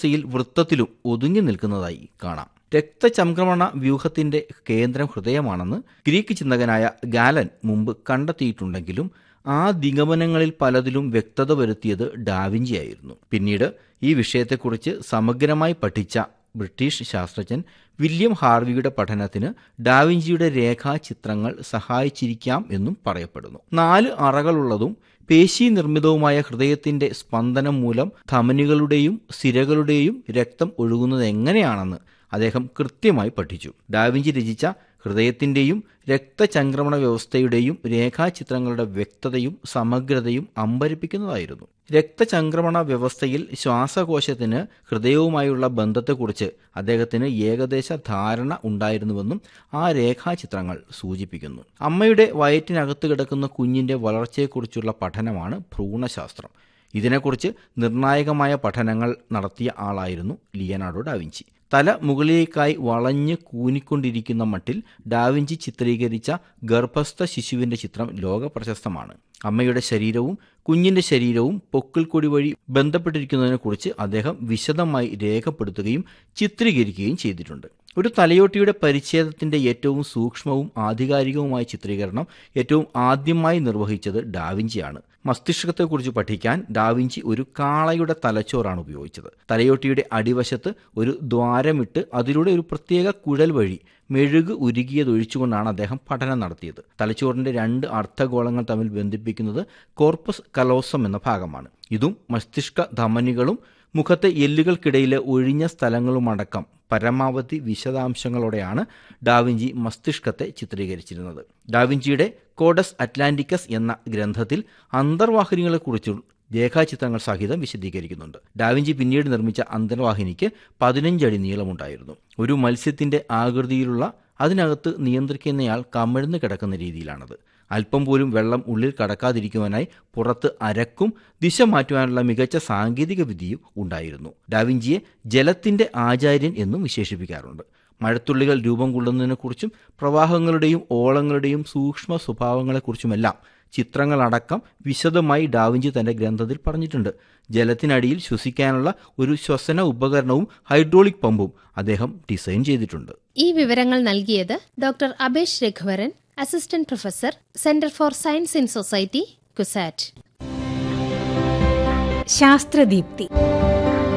വ്യവസ്ഥയിൽ വൃത്തത്തിലും ഒതുങ്ങി നിൽക്കുന്നതായി കാണാം രക്തചംക്രമണ വ്യൂഹത്തിന്റെ കേന്ദ്രം ഹൃദയമാണെന്ന് ഗ്രീക്ക് ചിന്തകനായ ഗാലൻ മുമ്പ് കണ്ടെത്തിയിട്ടുണ്ടെങ്കിലും ആ നിഗമനങ്ങളിൽ പലതിലും വ്യക്തത വരുത്തിയത് ഡാവിഞ്ചിയായിരുന്നു പിന്നീട് ഈ വിഷയത്തെക്കുറിച്ച് സമഗ്രമായി പഠിച്ച ബ്രിട്ടീഷ് ശാസ്ത്രജ്ഞൻ വില്യം ഹാർവിയുടെ പഠനത്തിന് ഡാവിഞ്ചിയുടെ രേഖാചിത്രങ്ങൾ സഹായിച്ചിരിക്കാം എന്നും പറയപ്പെടുന്നു നാല് അറകളുള്ളതും പേശി നിർമ്മിതവുമായ ഹൃദയത്തിന്റെ സ്പന്ദനം മൂലം ധമനികളുടെയും സിരകളുടെയും രക്തം ഒഴുകുന്നത് എങ്ങനെയാണെന്ന് അദ്ദേഹം കൃത്യമായി പഠിച്ചു ഡാവിഞ്ചി രചിച്ച ഹൃദയത്തിന്റെയും രക്തചംക്രമണ വ്യവസ്ഥയുടെയും രേഖാചിത്രങ്ങളുടെ വ്യക്തതയും സമഗ്രതയും അമ്പരിപ്പിക്കുന്നതായിരുന്നു രക്തചംക്രമണ വ്യവസ്ഥയിൽ ശ്വാസകോശത്തിന് ഹൃദയവുമായുള്ള ബന്ധത്തെക്കുറിച്ച് അദ്ദേഹത്തിന് ഏകദേശ ധാരണ ഉണ്ടായിരുന്നുവെന്നും ആ രേഖാചിത്രങ്ങൾ സൂചിപ്പിക്കുന്നു അമ്മയുടെ വയറ്റിനകത്ത് കിടക്കുന്ന കുഞ്ഞിന്റെ വളർച്ചയെക്കുറിച്ചുള്ള പഠനമാണ് ഭ്രൂണശാസ്ത്രം ഇതിനെക്കുറിച്ച് നിർണായകമായ പഠനങ്ങൾ നടത്തിയ ആളായിരുന്നു ലിയനാർഡോ ഡാവിഞ്ചി തല മുകളിലേക്കായി വളഞ്ഞ് കൂനിക്കൊണ്ടിരിക്കുന്ന മട്ടിൽ ഡാവിഞ്ചി ചിത്രീകരിച്ച ഗർഭസ്ഥ ശിശുവിന്റെ ചിത്രം ലോക പ്രശസ്തമാണ് അമ്മയുടെ ശരീരവും കുഞ്ഞിന്റെ ശരീരവും പൊക്കിൾക്കൊടി വഴി ബന്ധപ്പെട്ടിരിക്കുന്നതിനെക്കുറിച്ച് അദ്ദേഹം വിശദമായി രേഖപ്പെടുത്തുകയും ചിത്രീകരിക്കുകയും ചെയ്തിട്ടുണ്ട് ഒരു തലയോട്ടിയുടെ പരിച്ഛേദത്തിന്റെ ഏറ്റവും സൂക്ഷ്മവും ആധികാരികവുമായ ചിത്രീകരണം ഏറ്റവും ആദ്യമായി നിർവഹിച്ചത് ഡാവിഞ്ചിയാണ് മസ്തിഷ്കത്തെക്കുറിച്ച് പഠിക്കാൻ ഡാവിഞ്ചി ഒരു കാളയുടെ തലച്ചോറാണ് ഉപയോഗിച്ചത് തലയോട്ടിയുടെ അടിവശത്ത് ഒരു ദ്വാരമിട്ട് അതിലൂടെ ഒരു പ്രത്യേക കുഴൽ വഴി മെഴുക് ഉരുകിയതൊഴിച്ചുകൊണ്ടാണ് അദ്ദേഹം പഠനം നടത്തിയത് തലച്ചോറിന്റെ രണ്ട് അർദ്ധഗോളങ്ങൾ തമ്മിൽ ബന്ധിപ്പിക്കുന്നത് കോർപ്പസ് കലോസം എന്ന ഭാഗമാണ് ഇതും മസ്തിഷ്ക ധമനികളും മുഖത്തെ എല്ലുകൾക്കിടയിലെ ഒഴിഞ്ഞ സ്ഥലങ്ങളുമടക്കം പരമാവധി വിശദാംശങ്ങളോടെയാണ് ഡാവിഞ്ചി മസ്തിഷ്കത്തെ ചിത്രീകരിച്ചിരുന്നത് ഡാവിഞ്ചിയുടെ കോഡസ് അറ്റ്ലാന്റിക്കസ് എന്ന ഗ്രന്ഥത്തിൽ അന്തർവാഹിനികളെക്കുറിച്ചും രേഖാചിത്രങ്ങൾ സഹിതം വിശദീകരിക്കുന്നുണ്ട് ഡാവിഞ്ചി പിന്നീട് നിർമ്മിച്ച അന്തർവാഹിനിക്ക് പതിനഞ്ചടി നീളമുണ്ടായിരുന്നു ഒരു മത്സ്യത്തിന്റെ ആകൃതിയിലുള്ള അതിനകത്ത് നിയന്ത്രിക്കുന്നയാൾ കമിഴ്ന്ന് കിടക്കുന്ന രീതിയിലാണത് അല്പം പോലും വെള്ളം ഉള്ളിൽ കടക്കാതിരിക്കുവാനായി പുറത്ത് അരക്കും ദിശ മാറ്റുവാനുള്ള മികച്ച സാങ്കേതിക വിദ്യയും ഉണ്ടായിരുന്നു ഡാവിഞ്ചിയെ ജലത്തിന്റെ ആചാര്യൻ എന്നും വിശേഷിപ്പിക്കാറുണ്ട് മഴത്തുള്ളികൾ രൂപം കൊള്ളുന്നതിനെക്കുറിച്ചും പ്രവാഹങ്ങളുടെയും ഓളങ്ങളുടെയും സൂക്ഷ്മ സ്വഭാവങ്ങളെക്കുറിച്ചുമെല്ലാം ചിത്രങ്ങളടക്കം വിശദമായി ഡാവിഞ്ചി തന്റെ ഗ്രന്ഥത്തിൽ പറഞ്ഞിട്ടുണ്ട് ജലത്തിനടിയിൽ ശ്വസിക്കാനുള്ള ഒരു ശ്വസന ഉപകരണവും ഹൈഡ്രോളിക് പമ്പും അദ്ദേഹം ഡിസൈൻ ചെയ്തിട്ടുണ്ട് ഈ വിവരങ്ങൾ നൽകിയത് doctor Abesh Raghuvaran assistant professor centre for science in society CUSAT ശാസ്ത്രദീപ്തി